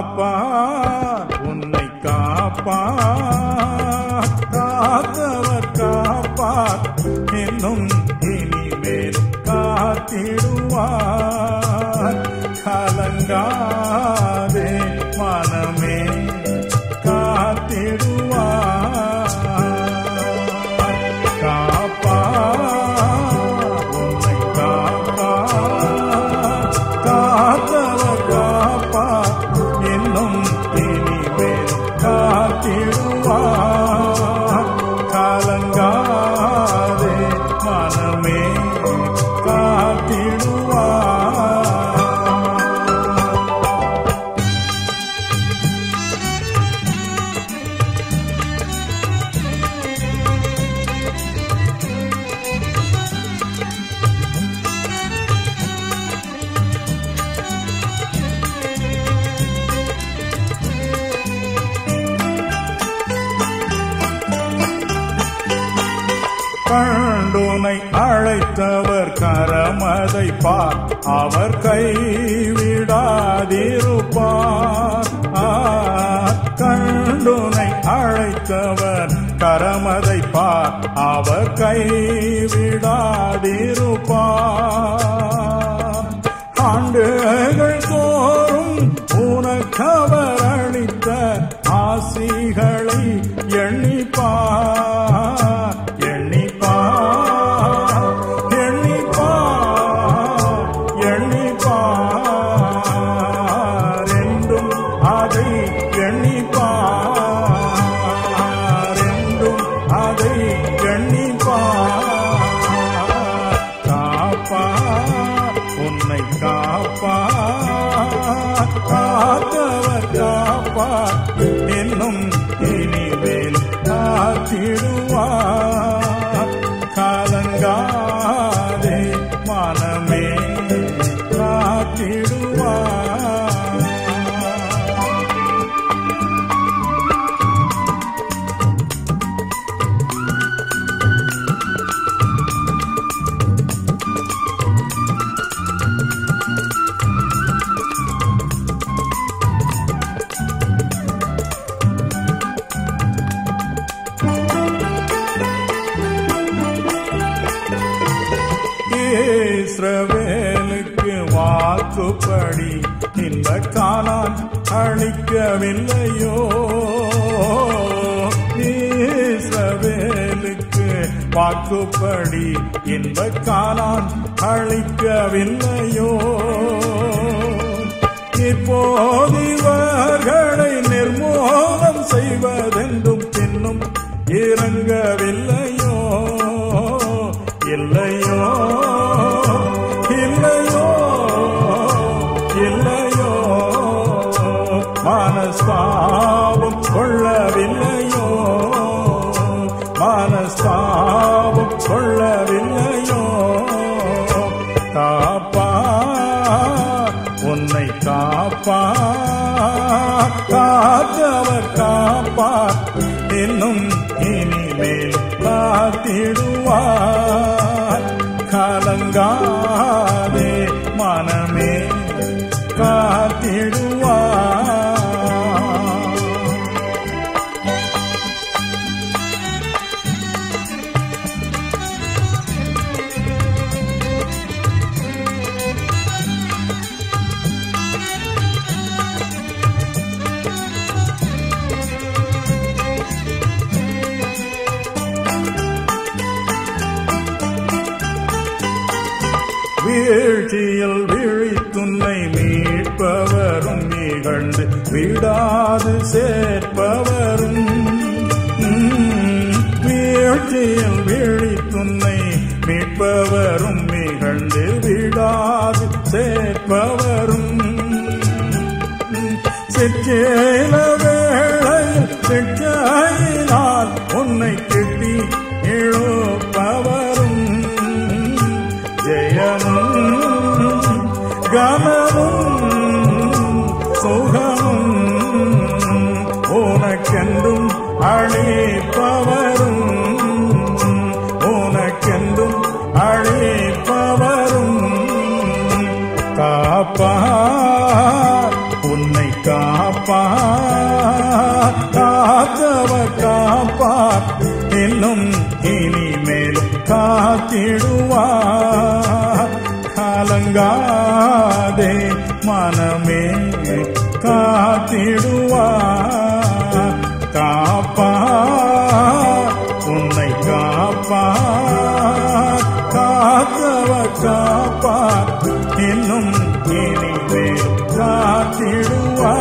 காப்பார் உன்னை காப்பார் காத்தவர் காப்பார் இன்னும் இனிமேல் காத்திடுவார் கலங்காதே மனமே காத்திடுவார் காப்பார் உன்னை காப்பார் காத்தவர் காப்பார் இன்னும் இனிமேல் காத்திடுவார் கலங்காதே மனமே காத்திடுவார் கண்டுனை அழைத்தவர் கரமதை பார் அவர் கைவிடாதிருப்பார் ஆ, கண்டுனை அழைத்தவர் கரமதை பார் அவர் கைவிடாதிருப்பார் ஆண்டுகள் தோறும் உனக்கவர் அளித்த ஆசிகளை எண்ணிப்பார் எண்ணிப்பார் எண்ணிப்பார் எண்ணிப்பார் என்றும் அதை எண்ணிப்பார் என்றும் அதை எண்ணிப்பார் காப்பார் உன்னை காப்பார் காத்தவர் காப்பார் இன்னும் இனிமேல் காத்திடுவார் கலங்காதே மனமே காத்திடுவார் இஸ்ரவேலுக்கு வாக்குப்படி இந்த காலான் அழிக்கவில்லையோ இஸ்ரவேலுக்கு வாக்குப்படி இந்த காலான் அழிக்கவில்லையோ இப்போது இவர்களை நிர்மூலம் செய்வதென்றும் பின்னும் இறங்கவில்லையோ இல்லையோ இல்லையோ இல்லையோ மனஸ்தாபம் கொள்ளவில்லையோ மனஸ்தாபம் கொள்ளவில்லையோ காப்பார் உன்னை காப்பார் காத்தவர் காப்பார் இன்னும் இனிமேல் காத்திடுவார் கலங்காதே மனமே காத்திடுவார் வீழ்ச்சியில் விழித்துன்னை மீட்பவரும் நிகழ்ந்து விடாது சேர்ப்பவரும் உம், வீழ்ச்சியில் விழித்துன்னை மீட்பவரும் நிகழ்ந்து விடாது சேர்ப்பவரும் சிற்றேல வேளையில் சிற்றையினால் உன்னை கிட்டி இழுப்பவரும் ஜெயமும் கனமும் சுகமும் உனக்கென்றும் அழிப்பவரும் உனக்கென்றும் அழிப்பவரும் காப்பார் உன்னை காப்பார் கலங்காதே மனமே காத்திடுவார் காப்பா உன்னை காப்பா காத்தவர் காப்பா இன்னும் இனிமேல் காத்திடுவார்